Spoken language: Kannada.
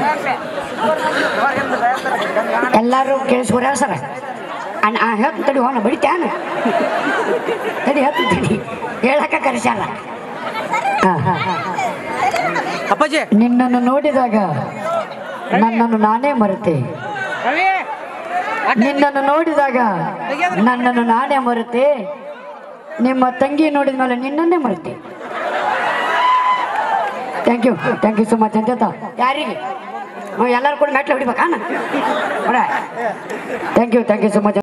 ಎಲ್ಲರೂ ಕೇಳಿಸ್ಕೊರ ಸರ ಅಣ್ಣ ಆ ಹೇಳ್ತೀನಿ ತಡಿ ಹೋಣ ಬಡಿತ್ಯಾನ ತಡಿ ಹೇಳ್ತೀನಿ ತಡಿ ಹೇಳಕ್ಕ ಕರೆಸ್ಯಾರ ಹಾಂ ಹಾಂ ಅಪ್ಪಾಜಿ ನಿನ್ನನ್ನು ನೋಡಿದಾಗ ನನ್ನನ್ನು ನಾನೇ ಮರೆತೆ ರವಿ ನಿನ್ನನ್ನು ನೋಡಿದಾಗ ನನ್ನನ್ನು ನಾನೇ ಮರೆತೆ ನಿಮ್ಮ ತಂಗಿ ನೋಡಿದ ಮೇಲೆ ನಿನ್ನನ್ನೇ ಮರೆತೆ thank you thank you so much ಅಂತ ಯಾರಿಗೆ ಹ್ಞೂ ಎಲ್ಲರೂ ಕೂಡ ಮೆಟ್ಲು ಹೊಡಿಬೇಕಾ thank you thank you so much